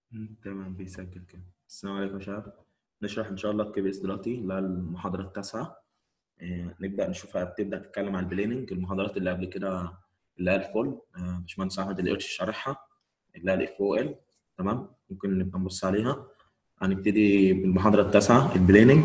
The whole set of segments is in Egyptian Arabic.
مم، تمام بيسجل كده السلام عليكم يا شباب نشرح ان شاء الله الكي بي اس دلوقتي اللي هي المحاضره التاسعه آه، نبدا نشوفها بتبدا تتكلم عن البليننج المحاضرات اللي قبل كده اللي هي الفول آه، باشمهندس احمد اللي قرش شارحها اللي هي الاف او ال تمام ممكن نبقى نبص عليها هنبتدي بالمحاضره التاسعه البليننج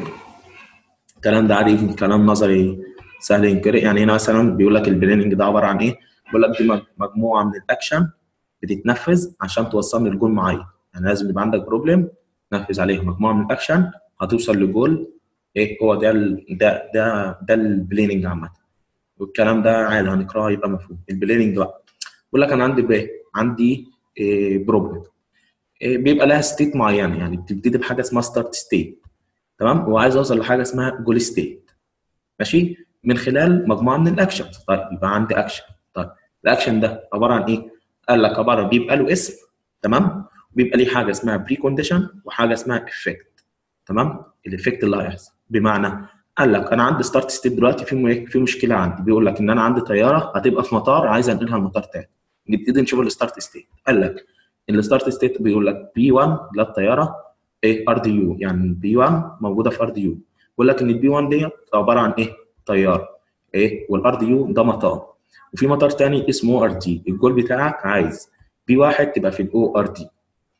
الكلام ده عادي كلام نظري سهل ينقرأ يعني هنا مثلا بيقول لك البليننج ده عباره عن ايه؟ بيقول لك دي مجموعه من الاكشن بتتنفذ عشان توصلني لجول معين يعني لازم يبقى عندك بروبلم تنفذ عليها مجموعه من الاكشن هتوصل لجول ايه هو ده ال ده ده ده البليننج عامه والكلام ده عادي هنقراه يبقى مفهوم البليننج بقى بيقول لك انا عندي بايه عندي إيه بروبلم إيه بيبقى لها ستيت معينه يعني بتبتدي بحاجه اسمها ستارت ستيت تمام وعايز اوصل لحاجه اسمها جول ستيت ماشي من خلال مجموعه من الاكشنز طيب يبقى عندي اكشن طيب الاكشن ده عباره عن ايه قال لك عباره بيبقى له اسم تمام بيبقى ليه حاجه اسمها بري كونديشن وحاجه اسمها افكت تمام الافكت اللي هيحصل بمعنى قال لك انا عندي ستارت ستيت دلوقتي في في مشكله عندي بيقول لك ان انا عندي طياره هتبقى في مطار عايز انقلها لمطار تاني نبتدي نشوف الستارت ستيت قال لك الستارت ستيت بيقول لك بي 1 للطياره ايه ار دي يو يعني بي 1 موجوده في ار دي يو بيقول لك ان البي 1 ديت عباره عن ايه طياره ايه والار دي يو ده مطار وفي مطار تاني اسمه ار دي الجول بتاعك عايز بي واحد تبقى في الاو ار دي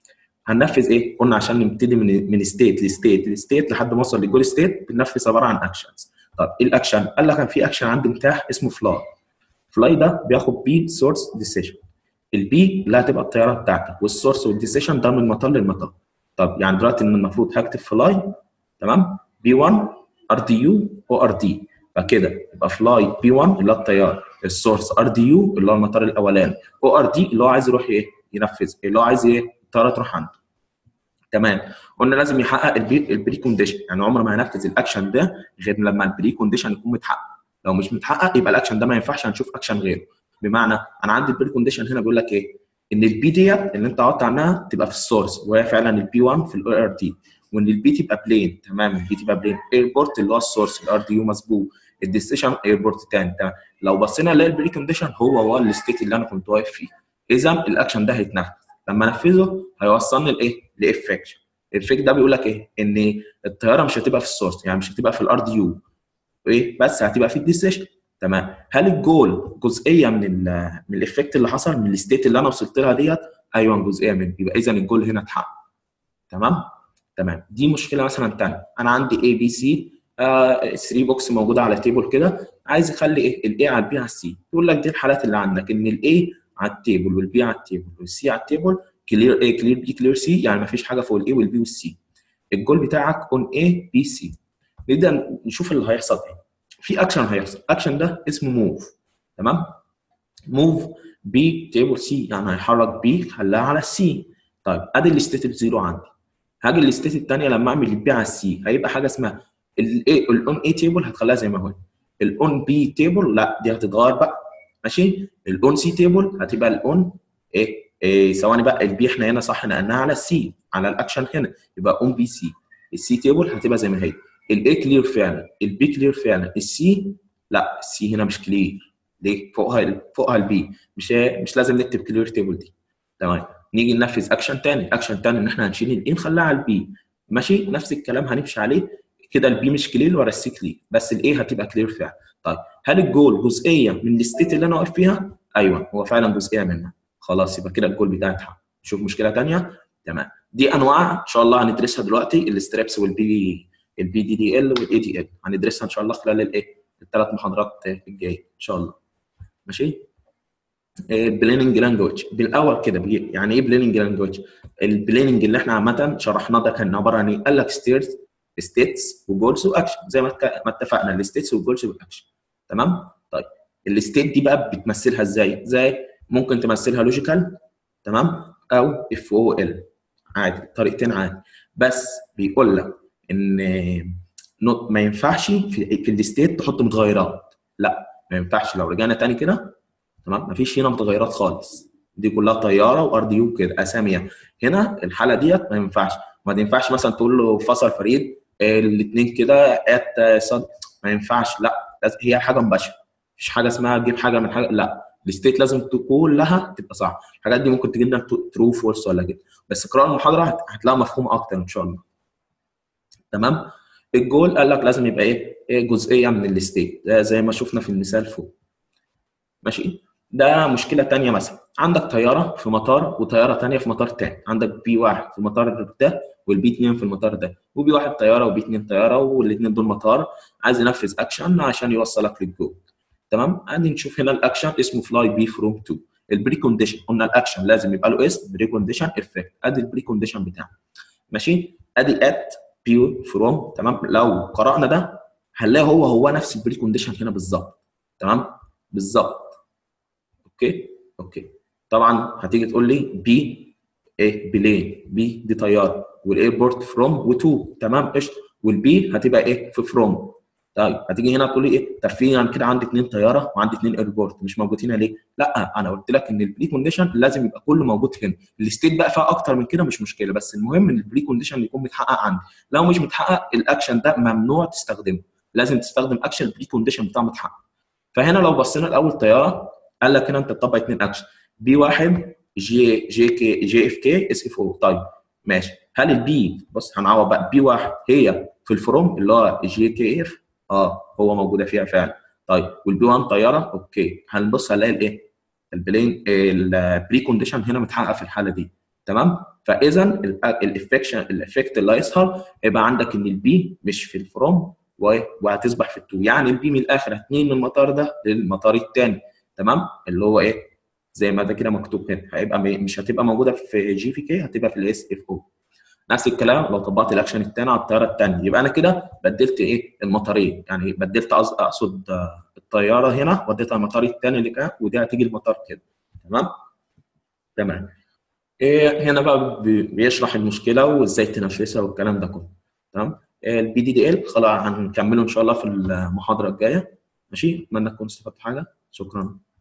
هننفذ ايه؟ قلنا عشان نبتدي من من ستيت لستيت لستيت لحد ما اوصل للجول ستيت بننفذ عباره عن اكشنز طب ايه الاكشن؟ قال لك كان في اكشن عندي متاح اسمه فلاي فلاي ده بياخد بي سورس ديسيشن البي اللي هتبقى الطياره بتاعتك والسورس والديسيشن ده من مطار للمطار طب يعني دلوقتي ان المفروض هكتب فلاي تمام بي 1 ار دي يو او ار دي فكده يبقى فلاي بي 1 اللي هو الطيار السورس ار دي يو اللي هو المطار الاولاني او ار دي اللي هو عايز يروح ايه ينفذ اللي هو عايز ايه الطياره تروح عنده تمام قلنا لازم يحقق البري, البري كونديشن يعني عمره ما هينفذ الاكشن ده غير لما البري كونديشن يكون متحقق لو مش متحقق يبقى الاكشن ده ما ينفعش هنشوف اكشن غيره بمعنى انا عندي البري كونديشن هنا بيقول لك ايه ان البي ديت اللي انت عودت عنها تبقى في السورس وهي فعلا البي 1 في الاو ار دي وان البي تبقى بلين تمام البي تبقى بلين ايربورت اللي هو السورس الار دي يو مسبوق الديستيشن ايربورت تاني تمام لو بصينا نلاقي البري كونديشن هو هو الستيت اللي انا كنت واقف فيه اذا الاكشن ده هيتنفذ لما انفذه هيوصلني لايه؟ لافكشن الافكت ده بيقول لك ايه؟ ان الطياره مش هتبقى في السورس يعني مش هتبقى في الار دي يو ايه بس هتبقى في الديستيشن تمام هل الجول جزئيه من ال من الافكت اللي حصل من الستيت اللي انا وصلت لها ديت ايوه جزئيه منه يبقى اذا الجول هنا اتحقق تمام تمام دي مشكله مثلا ثانيه انا عندي اي بي سي 3 بوكس موجوده على تيبل كده عايز اخلي ايه الاي على البي على السي يقول لك دي الحالات اللي عندك ان الاي على التيبل والبي على التيبل والسي على التيبل كلير اي كلير بي كلير سي يعني ما فيش حاجه فوق الاي والبي والسي الجول بتاعك اون اي بي سي نبدا نشوف اللي هيحصل ايه في اكشن هيحصل اكشن ده اسمه موف تمام موف بي تيبل سي يعني هيحرك بي خلاها على السي طيب ادي الستيت الزيرو عندي هاجي الستيت الثانيه لما اعمل البي على السي هيبقى حاجه اسمها الاي الاون اي تيبل هتخليها زي ما هو الاون بي تيبل لا دي هتتغير بقى ماشي الاون سي تيبل هتبقى الاون ايه, إيه ثواني بقى البي احنا هنا صح نقلناها على السي على الاكشن هنا يبقى اون بي سي السي تيبل هتبقى زي ما هي الاي كلير فعلا البي كلير فعلا السي لا السي هنا مش كلير ليه فوقها فوقها البي مش مش لازم نكتب كلير تيبل دي تمام نيجي ننفذ اكشن تاني اكشن تاني ان احنا هنشيل الاي نخليها على البي ماشي نفس الكلام هنمشي عليه كده البي مش كلير ولا السي كلير بس الاي هتبقى كلير فعلا طيب هل الجول جزئيه من الستيت اللي انا واقف فيها ايوه هو فعلا جزئيه منها خلاص يبقى كده الجول بتاعي اتحقق نشوف مشكله ثانيه تمام دي انواع ان شاء الله هندرسها دلوقتي الستريبس والبي البي دي دي ال والاي دي ال هندرسها ان شاء الله خلال الايه الثلاث محاضرات الجايه ان شاء الله ماشي البليننج لانجوج بالاول كده يعني ايه بليننج لانجوج البليننج اللي احنا عامه شرحناه ده كان عباره عن ايه قال لك ستيرز ستيتس وجولز واكشن زي ما ما اتفقنا الستيتس والجولز والاكشن تمام طيب الستيت دي بقى بتمثلها ازاي زي ممكن تمثلها لوجيكال تمام او اف او ال عادي طريقتين عادي بس بيقول لك ان ما ينفعش في, في الستيت تحط متغيرات لا ما ينفعش لو رجعنا تاني كده تمام ما فيش هنا متغيرات خالص دي كلها طياره وار دي يو كده اسامي هنا الحاله ديت ما ينفعش ما ينفعش مثلا تقول له فصل فريد الاثنين كده ات صد ما ينفعش لا هي حاجه مباشره مفيش حاجه اسمها تجيب حاجه من حاجه لا الستيت لازم كلها تبقى صح الحاجات دي ممكن تجي لنا ترو فورس ولا كده بس قراءه المحاضره هتلاقيها مفهومه اكتر ان شاء الله تمام الجول قال لك لازم يبقى ايه, إيه جزئيه من الستيت زي ما شفنا في المثال فوق ماشي ده مشكله ثانيه مثلا عندك طياره في مطار وطياره ثانيه في مطار ثاني عندك بي واحد في المطار ده والبي 2 في المطار ده وبي واحد طياره وبي 2 طياره والاثنين دول مطار عايز ينفذ اكشن عشان يوصلك للجول تمام عندي نشوف هنا الاكشن اسمه فلاي بي فروم تو البري كونديشن قلنا الاكشن لازم يبقى له اسم بري كونديشن افكت ادي البري كونديشن بتاعه ماشي ادي ات بيور فروم تمام لو قرانا ده هنلاقي هو هو نفس البري كونديشن هنا بالظبط تمام بالظبط اوكي اوكي طبعا هتيجي تقول لي بي ايه بلين بي دي طياره والايربورت فروم وتو تمام قشطه والبي هتبقى ايه في فروم طيب هتيجي هنا تقول لي ايه طب في يعني كده عندي اثنين طياره وعندي اثنين ايربورت مش موجودين هنا ليه؟ لا انا قلت لك ان البري كونديشن لازم يبقى كله موجود هنا الستيت بقى فيها اكتر من كده مش مشكله بس المهم ان البري كونديشن يكون متحقق عندي لو مش متحقق الاكشن ده ممنوع تستخدمه لازم تستخدم اكشن البري كونديشن بتاعه متحقق فهنا لو بصينا الاول طياره قال لك هنا انت تطبق اثنين اكشن بي واحد جي جي كي جي اف كي اس اف او طيب ماشي هل البي بص هنعوض بقى بي واحد هي في الفروم اللي هو جي كي اف اه هو موجوده فيها فعلا طيب والبي 1 طياره اوكي هنبص هنلاقي الايه البلين البري كونديشن هنا متحقق في الحاله دي تمام فاذا الافكشن الافكت اللي هيظهر هيبقى عندك ان البي مش في الفروم وهتصبح في التو يعني البي من الاخر هتنين من المطار ده للمطار الثاني تمام اللي هو ايه زي ما ده كده مكتوب هنا هيبقى مش هتبقى موجوده في جي في كي هتبقى في الاس اف او نفس الكلام لو طبقت الاكشن الثاني على الطياره الثانيه يبقى انا كده بدلت ايه المطارين يعني بدلت اقصد الطياره هنا وديتها المطار الثاني اللي كان ودي هتيجي المطار كده تمام تمام إيه هنا بقى بيشرح المشكله وازاي تنفذها والكلام ده كله تمام البي دي دي ال خلاص هنكمله ان شاء الله في المحاضره الجايه ماشي اتمنى تكونوا استفدتوا حاجه شكرا